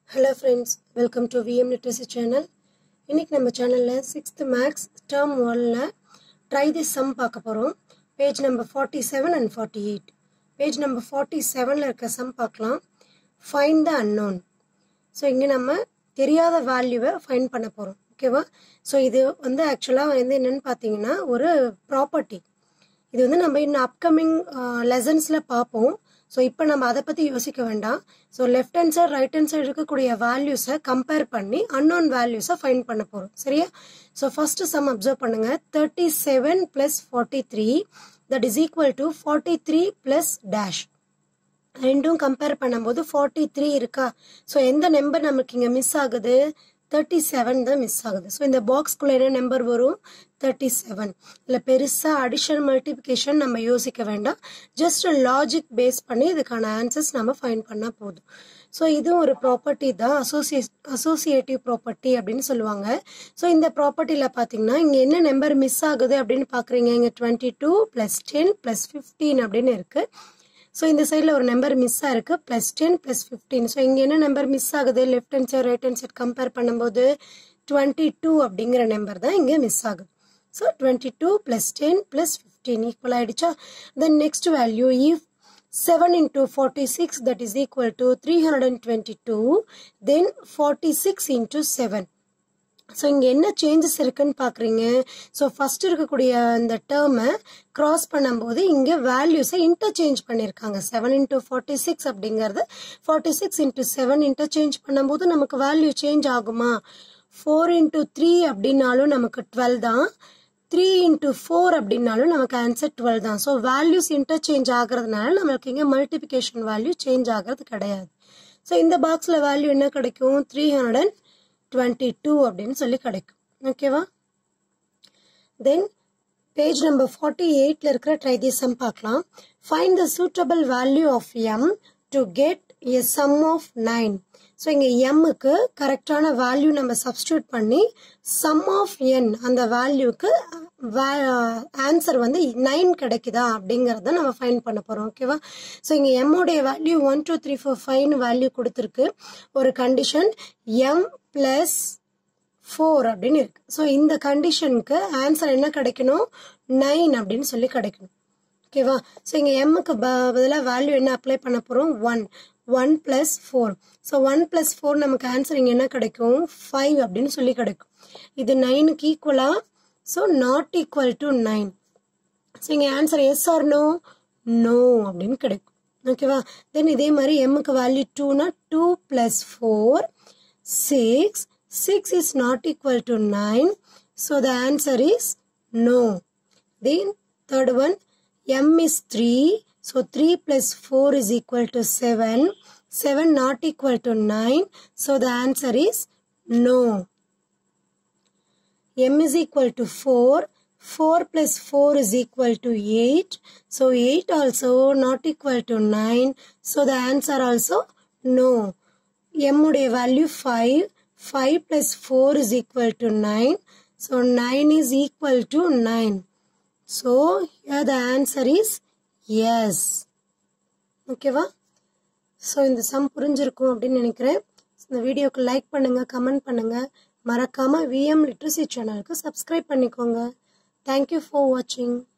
Hello friends welcome to VM literacy channel இன்னைக்கு நம்ம சேனலில் சிக்ஸ்த் மேக்ஸ் டேர்ம் ஒனில் ட்ரை தி சம் பார்க்க போகிறோம் page number forty seven and forty eight page number forty செவனில் இருக்க சம் பார்க்கலாம் ஃபைன் த அன்னோன் ஸோ இங்கே நம்ம தெரியாத வேல்யூவை ஃபைன் பண்ண போகிறோம் ஓகேவா ஸோ இது வந்து ஆக்சுவலாக வந்து என்னென்னு பார்த்தீங்கன்னா ஒரு ப்ராப்பர்ட்டி இது வந்து நம்ம இன்னும் அப்கமிங் லெசன்ஸில் பார்ப்போம் ஸோ இப்போ நம்ம அதை பற்றி யோசிக்க வேண்டாம் so left hand side right hand side இருக்கக்கூடிய வேல்யூஸை கம்பேர் பண்ணி அன்னோன் வேல்யூஸை ஃபைன் பண்ண போகிறோம் சரியா ஸோ ஃபஸ்ட்டு சம் அப்சர்வ் பண்ணுங்க thirty seven plus forty three that is equal to forty three plus dash ரெண்டும் கம்பேர் பண்ணும்போது ஃபார்ட்டி த்ரீ இருக்கா ஸோ எந்த நம்பர் நமக்கு இங்கே மிஸ் ஆகுது தேர்ட்டி செவன் தான் மிஸ் ஆகுது ஸோ இந்த பாக்ஸ்குள்ளே என்ன நம்பர் வரும் தேர்ட்டி செவன் இல்லை பெருசாக அடிஷன் மல்டிபிகேஷன் நம்ம யோசிக்க வேண்டாம் ஜஸ்ட் லாஜிக் பேஸ் பண்ணி இதுக்கான ஆன்சர்ஸ் நம்ம ஃபைன் பண்ணால் போதும் ஸோ இதுவும் ஒரு ப்ராப்பர்ட்டி தான் அசோசியே அசோசியேட்டிவ் ப்ராப்பர்ட்டி அப்படின்னு சொல்லுவாங்க ஸோ இந்த ப்ராப்பர்ட்டியில் பார்த்தீங்கன்னா இங்கே என்ன நம்பர் மிஸ் ஆகுது அப்படின்னு பார்க்குறீங்க இங்கே twenty two plus ten plus fifteen அப்படின்னு இருக்குது ஸோ இந்த சைடில் ஒரு நம்பர் மிஸ் ஆயிருக்கு plus ten plus fifteen so இங்கே என்ன நம்பர் மிஸ் ஆகுது left hand side right hand side compare பண்ணும்போது டுவெண்ட்டி டூ அப்படிங்கிற நம்பர் தான் இங்கே மிஸ் ஆகுது so twenty two plus ten plus fifteen equal ஆகிடுச்சா then next value if 7 into 46 that is equal to 322 then 46 into 7 so இங்கே என்ன changes இருக்குன்னு பார்க்குறீங்க ஸோ ஃபஸ்ட் இருக்கக்கூடிய அந்த டேர்மை க்ராஸ் பண்ணும்போது இங்கே வேல்யூஸை இன்டர்சேஞ்ச் பண்ணியிருக்காங்க செவன் இன்ட்டு ஃபார்ட்டி சிக்ஸ் அப்படிங்கிறது forty six into seven interchange பண்ணும்போது நமக்கு வேல்யூ சேஞ்ச் ஆகுமா ஃபோர் இன்ட்டு த்ரீ அப்படின்னாலும் நமக்கு டுவெல் தான் த்ரீ இன்ட்டு ஃபோர் அப்படின்னாலும் நமக்கு ஆன்சர் டுவெல் தான் ஸோ வேல்யூஸ் இன்டர்சேஞ்ச் ஆகிறதுனால நம்மளுக்கு இங்கே மல்டிபிகேஷன் வேல்யூ சேஞ்ச் ஆகிறது கிடையாது ஸோ இந்த பாக்ஸில் வேல்யூ என்ன கிடைக்கும் three hundred and twenty two அப்படின்னு சொல்லி கிடைக்கும் ஓகேவா தென் பேஜ் நம்பர் ஃபார்ட்டி எயிட்டில் இருக்கிற ட்ரைதீசம் பார்க்கலாம் find the suitable value of M to get a sum of nine so இங்கே எம்முக்கு கரெக்டான வேல்யூ நம்ம சப்ஸ்டியூட் பண்ணி சம் ஆஃப் என் அந்த வேல்யூக்கு ஆன்சர் வந்து நைன் கிடைக்குதா அப்படிங்கிறத நம்ம ஃபைன் பண்ண போகிறோம் ஓகேவா ஸோ இங்கே எம்மோடைய value one two three four ஃபைவ்னு வேல்யூ கொடுத்துருக்கு ஒரு கண்டிஷன் எம் ப்ளஸ் ஃபோர் அப்படின்னு இருக்கு ஸோ இந்த கண்டிஷனுக்கு ஆன்சர் என்ன கிடைக்கணும் நைன் அப்படின்னு சொல்லி கிடைக்கணும் ஓகேவா ஸோ இங்கே எம்முக்கு பதிலாக வேல்யூ என்ன அப்ளை பண்ண போகிறோம் one one plus four so one plus four நமக்கு ஆன்சர் இங்கே என்ன கிடைக்கும் ஃபைவ் அப்படின்னு சொல்லி கிடைக்கும் இது நைனுக்கு ஈக்குவலாக so not equal to nine so இங்கே answer yes or no no அப்படின்னு கிடைக்கும் ஓகேவா தென் இதே மாதிரி எம்முக்கு வேல்யூ டூனா two plus four six six is not equal to nine so the answer is no then third one m is 3 so 3 plus 4 is equal to 7 7 not equal to 9 so the answer is no m is equal to 4 4 plus 4 is equal to 8 so 8 also not equal to 9 so the answer also no m உடைய value 5 5 plus 4 is equal to 9 so 9 is equal to 9 So here the answer is yes. ஓகேவா so இந்த sum புரிஞ்சிருக்கும் அப்படின்னு நினைக்கிறேன் இந்த வீடியோக்கு like பண்ணுங்கள் comment பண்ணுங்கள் மறக்காமல் விஎம் லிட்ரஸி சேனலுக்கு சப்ஸ்கிரைப் பண்ணிக்கோங்க தேங்க்யூ ஃபார் வாட்சிங்